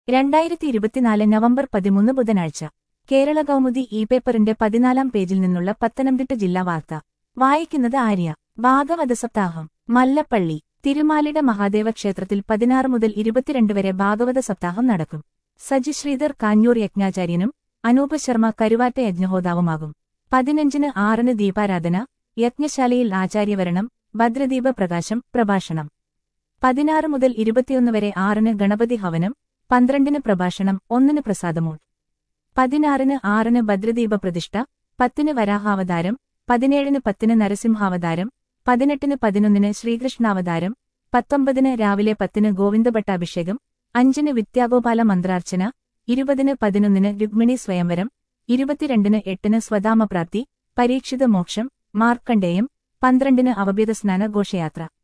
രണ്ടായിരത്തി ഇരുപത്തിനാല് നവംബർ പതിമൂന്ന് ബുധനാഴ്ച കേരള കൗമുദി ഇ പേപ്പറിന്റെ പതിനാലാം പേജിൽ നിന്നുള്ള പത്തനംതിട്ട ജില്ലാ വാർത്ത വായിക്കുന്നത് ആര്യ ഭാഗവത സപ്താഹം മല്ലപ്പള്ളി തിരുമാലിട മഹാദേവ ക്ഷേത്രത്തിൽ പതിനാറ് മുതൽ ഇരുപത്തിരണ്ട് വരെ ഭാഗവത സപ്താഹം നടക്കും സജി ശ്രീധർ കാഞ്ഞൂർ യജ്ഞാചാര്യനും അനൂപ് ശർമ്മ കരുവാറ്റ യജ്ഞഹോതാവുമാകും പതിനഞ്ചിന് ആറിന് ദീപാരാധന യജ്ഞശാലയിൽ ആചാര്യവരണം ഭദ്രദീപ പ്രകാശം പ്രഭാഷണം പതിനാറ് മുതൽ ഇരുപത്തിയൊന്ന് വരെ ആറിന് ഗണപതി ഹവനം പന്ത്രണ്ടിന് പ്രഭാഷണം ഒന്നിന് പ്രസാദമൂൾ പതിനാറിന് ആറിന് ഭദ്രദീപ പ്രതിഷ്ഠ പത്തിന് വരാഹാവതാരം പതിനേഴിന് പത്തിന് നരസിംഹാവതാരം പതിനെട്ടിന് പതിനൊന്നിന് ശ്രീകൃഷ്ണാവതാരം പത്തൊമ്പതിന് രാവിലെ പത്തിന് ഗോവിന്ദഭട്ടാഭിഷേകം അഞ്ചിന് വിദ്യാഗോപാല മന്ത്രാർച്ചന ഇരുപതിന് പതിനൊന്നിന് രുക്മിണി സ്വയംവരം ഇരുപത്തിരണ്ടിന് എട്ടിന് സ്വധാമപ്രാപ്തി പരീക്ഷിത മോക്ഷം മാർക്കണ്ഡേയം പന്ത്രണ്ടിന് അവഭേദസ്നാന ഘോഷയാത്ര